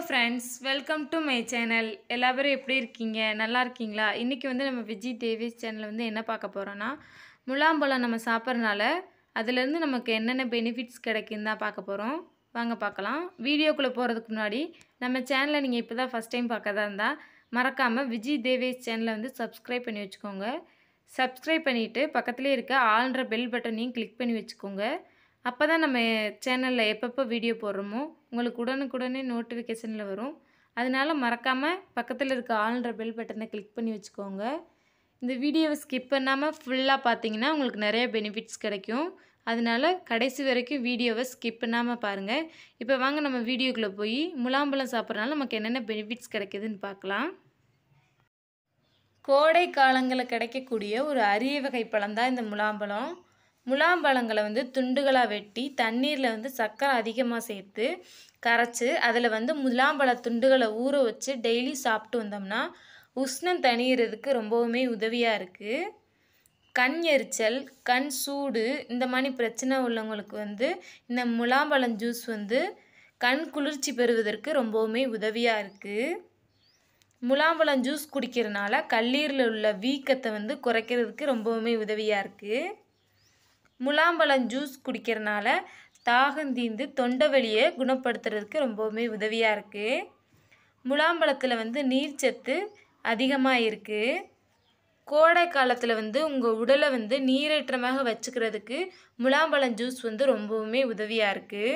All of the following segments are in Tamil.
friends welcome to my channel எல்லா பேரும் எப்படி இருக்கீங்க நல்லா இருக்கீங்களா இன்றைக்கி வந்து நம்ம விஜய் தேவிஸ் சேனலில் வந்து என்ன பார்க்க போகிறோன்னா முலாம்பழம் நம்ம சாப்பிட்றனால அதுலேருந்து நமக்கு என்னென்ன பெனிஃபிட்ஸ் கிடைக்குன்னு தான் பார்க்க போகிறோம் வாங்க பார்க்கலாம் வீடியோக்குள்ளே போகிறதுக்கு முன்னாடி நம்ம சேனலை நீங்கள் இப்போ தான் ஃபஸ்ட் டைம் பார்க்கறதா இருந்தால் மறக்காமல் விஜய் தேவேஸ் சேனலை வந்து சப்ஸ்கிரைப் பண்ணி வச்சுக்கோங்க சப்ஸ்கிரைப் பண்ணிவிட்டு பக்கத்துலேயே இருக்க ஆல்ன்ற பெல் பட்டனையும் கிளிக் பண்ணி வச்சுக்கோங்க அப்போ தான் நம்ம சேனலில் எப்பப்போ வீடியோ போடுறோமோ உங்களுக்கு உடனுக்குடனே நோட்டிஃபிகேஷனில் வரும் அதனால மறக்காமல் பக்கத்தில் இருக்க ஆல்ன்ற பெல் பட்டனை கிளிக் பண்ணி வச்சுக்கோங்க இந்த வீடியோவை ஸ்கிப் பண்ணாமல் ஃபுல்லாக பார்த்தீங்கன்னா உங்களுக்கு நிறைய பெனிஃபிட்ஸ் கிடைக்கும் அதனால கடைசி வரைக்கும் வீடியோவை ஸ்கிப் பண்ணாமல் பாருங்கள் இப்போ வாங்க நம்ம வீடியோக்குள்ளே போய் முலாம்பழம் சாப்பிட்றனால நமக்கு என்னென்ன பெனிஃபிட்ஸ் கிடைக்குதுன்னு பார்க்கலாம் கோடை காலங்களில் கிடைக்கக்கூடிய ஒரு அரிய வகை பழம் தான் இந்த முலாம்பழம் முலாம்பழங்களை வந்து துண்டுகளாக வெட்டி தண்ணீரில் வந்து சர்க்கரை அதிகமாக சேர்த்து கரைச்சி அதில் வந்து முலாம்பழ துண்டுகளை ஊற வச்சு டெய்லி சாப்பிட்டு வந்தோம்னா உஷ்ணம் தணிகிறதுக்கு ரொம்பவுமே உதவியாக இருக்குது கண் எரிச்சல் கண் சூடு இந்த மாதிரி பிரச்சனை உள்ளவங்களுக்கு வந்து இந்த முலாம்பழம் ஜூஸ் வந்து கண் குளிர்ச்சி பெறுவதற்கு ரொம்பவுமே உதவியாக இருக்குது முலாம்பழம் ஜூஸ் குடிக்கிறனால கல்லீரில் உள்ள வீக்கத்தை வந்து குறைக்கிறதுக்கு ரொம்பவுமே உதவியாக இருக்குது முலாம்பழம் ஜூஸ் குடிக்கிறனால தாகம் தீந்து தொண்டை வலியை குணப்படுத்துறதுக்கு ரொம்பவுமே உதவியாக இருக்குது முலாம்பழத்தில் வந்து நீர்ச்சத்து அதிகமாக இருக்குது கோடை காலத்தில் வந்து உங்கள் உடலை வந்து நீரேற்றமாக வச்சுக்கிறதுக்கு முலாம்பழம் ஜூஸ் வந்து ரொம்பவுமே உதவியாக இருக்குது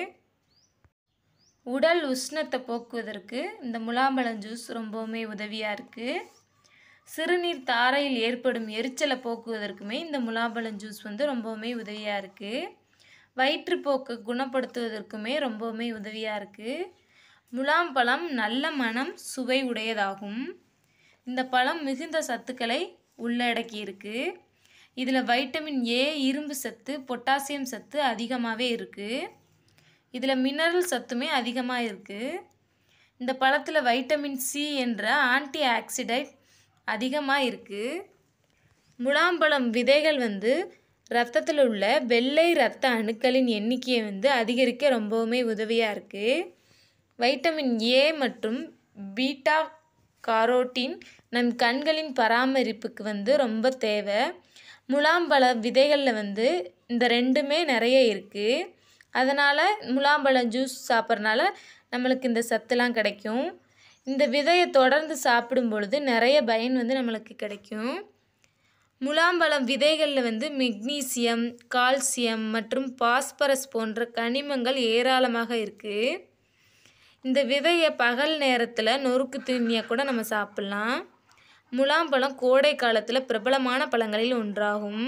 உடல் உஷ்ணத்தை போக்குவதற்கு இந்த முலாம்பழம் ஜூஸ் ரொம்பவுமே உதவியாக இருக்குது சிறுநீர் தாரையில் ஏற்படும் எரிச்சலை போக்குவதற்குமே இந்த முலாம்பழம் ஜூஸ் வந்து ரொம்பவுமே உதவியாக இருக்குது வயிற்றுப்போக்கு குணப்படுத்துவதற்குமே ரொம்பவுமே உதவியாக இருக்குது முலாம்பழம் நல்ல மனம் சுவை உடையதாகும் இந்த பழம் மிகுந்த சத்துக்களை உள்ளடக்கி இருக்குது இதில் வைட்டமின் ஏ இரும்பு சத்து பொட்டாசியம் சத்து அதிகமாகவே இருக்குது இதில் மினரல் சத்துமே அதிகமாக இருக்குது இந்த பழத்தில் வைட்டமின் சி என்ற ஆன்டி ஆக்சிடைட் அதிகமாக இருக்குது முலாம்பழம் விதைகள் வந்து ரத்தத்தில் உள்ள வெள்ளை இரத்த அணுக்களின் எண்ணிக்கையை வந்து அதிகரிக்க ரொம்பவுமே உதவியாக இருக்குது வைட்டமின் ஏ மற்றும் பீட்டா காரோட்டின் நம் கண்களின் பராமரிப்புக்கு வந்து ரொம்ப தேவை முலாம்பழ விதைகளில் வந்து இந்த ரெண்டுமே நிறைய இருக்குது அதனால் முலாம்பழம் ஜூஸ் சாப்பிட்றனால நம்மளுக்கு இந்த சத்துலாம் கிடைக்கும் இந்த விதையை தொடர்ந்து சாப்பிடும் பொழுது நிறைய பயன் வந்து நம்மளுக்கு கிடைக்கும் முலாம்பழம் விதைகளில் வந்து மெக்னீசியம் கால்சியம் மற்றும் பாஸ்பரஸ் போன்ற கனிமங்கள் ஏராளமாக இருக்குது இந்த விதையை பகல் நேரத்தில் நொறுக்கு தீனியாக கூட நம்ம சாப்பிட்லாம் முலாம்பழம் கோடை காலத்தில் பிரபலமான பழங்களில் ஒன்றாகும்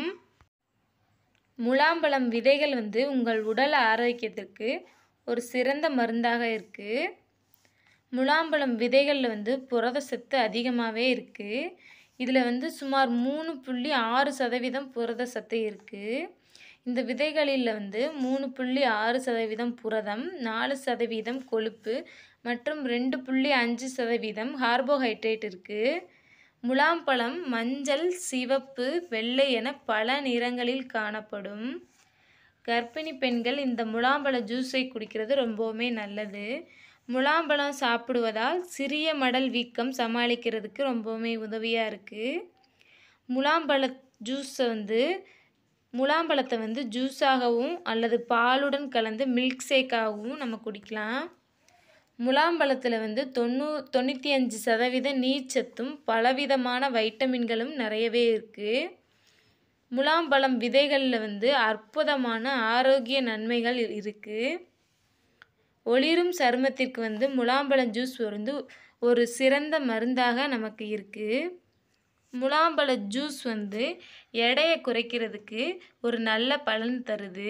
முலாம்பழம் விதைகள் வந்து உங்கள் உடல் ஆரோக்கியத்திற்கு ஒரு சிறந்த மருந்தாக இருக்குது முலாம்பழம் விதைகளில் வந்து புரத சத்து அதிகமாகவே இருக்குது இதில் வந்து சுமார் மூணு புள்ளி ஆறு சதவீதம் புரத சத்து இருக்குது இந்த விதைகளில் வந்து மூணு புள்ளி ஆறு சதவீதம் புரதம் நாலு சதவீதம் கொழுப்பு மற்றும் ரெண்டு புள்ளி அஞ்சு சதவீதம் கார்போஹைட்ரேட் இருக்குது முலாம்பழம் மஞ்சள் சிவப்பு வெள்ளை என பல நிறங்களில் காணப்படும் கர்ப்பிணி பெண்கள் இந்த முலாம்பழ ஜூஸை குடிக்கிறது ரொம்பவுமே நல்லது முலாம்பழம் சாப்பிடுவதால் சிறிய மடல் வீக்கம் சமாளிக்கிறதுக்கு ரொம்பவுமே உதவியாக இருக்குது முலாம்பழ ஜூஸை வந்து முலாம்பழத்தை வந்து ஜூஸாகவும் அல்லது பாலுடன் கலந்து மில்க் ஷேக்காகவும் நம்ம குடிக்கலாம் முலாம்பழத்தில் வந்து தொண்ணூ தொண்ணூற்றி அஞ்சு சதவீத நீர்ச்சத்தும் பலவிதமான வைட்டமின்களும் நிறையவே இருக்குது முலாம்பழம் விதைகளில் வந்து அற்புதமான ஆரோக்கிய நன்மைகள் இருக்குது ஒளிரும் சருமத்திற்கு வந்து முலாம்பழம் ஜூஸ் வந்து ஒரு சிறந்த மருந்தாக நமக்கு இருக்குது முலாம்பழ ஜூஸ் வந்து எடையை குறைக்கிறதுக்கு ஒரு நல்ல பலன் தருது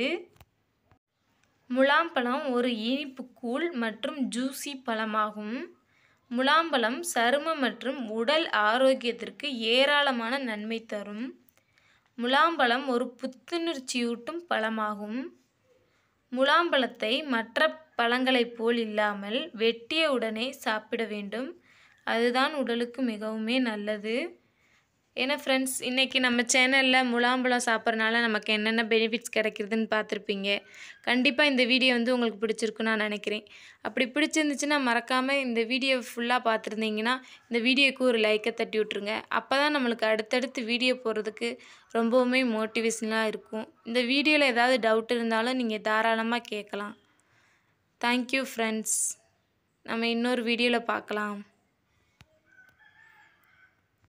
முலாம்பழம் ஒரு இனிப்பு கூழ் மற்றும் ஜூசி பழமாகும் முலாம்பழம் சருமம் மற்றும் உடல் ஆரோக்கியத்திற்கு ஏராளமான நன்மை தரும் முலாம்பழம் ஒரு புத்துணர்ச்சியூட்டும் பழமாகும் முலாம்பழத்தை மற்ற பழங்களைப் போல் இல்லாமல் வெட்டிய உடனே சாப்பிட வேண்டும் அதுதான் உடலுக்கு மிகவுமே நல்லது ஏன்னா ஃப்ரெண்ட்ஸ் இன்றைக்கி நம்ம சேனலில் முலாம்பழம் சாப்பிட்றனால நமக்கு என்னென்ன பெனிஃபிட்ஸ் கிடைக்கிறதுன்னு பார்த்துருப்பீங்க கண்டிப்பாக இந்த வீடியோ வந்து உங்களுக்கு பிடிச்சிருக்குன்னு நான் நினைக்கிறேன் அப்படி பிடிச்சிருந்துச்சுன்னா மறக்காமல் இந்த வீடியோ ஃபுல்லாக பார்த்துருந்தீங்கன்னா இந்த வீடியோக்கு ஒரு லைக்கை தட்டி விட்ருங்க அப்போ தான் நம்மளுக்கு அடுத்தடுத்து வீடியோ போடுறதுக்கு ரொம்பவுமே மோட்டிவேஷனாக இருக்கும் இந்த வீடியோவில் ஏதாவது டவுட் இருந்தாலும் நீங்கள் தாராளமாக கேட்கலாம் தேங்க்யூ ஃப்ரெண்ட்ஸ் நம்ம இன்னொரு வீடியோவில் பார்க்கலாம்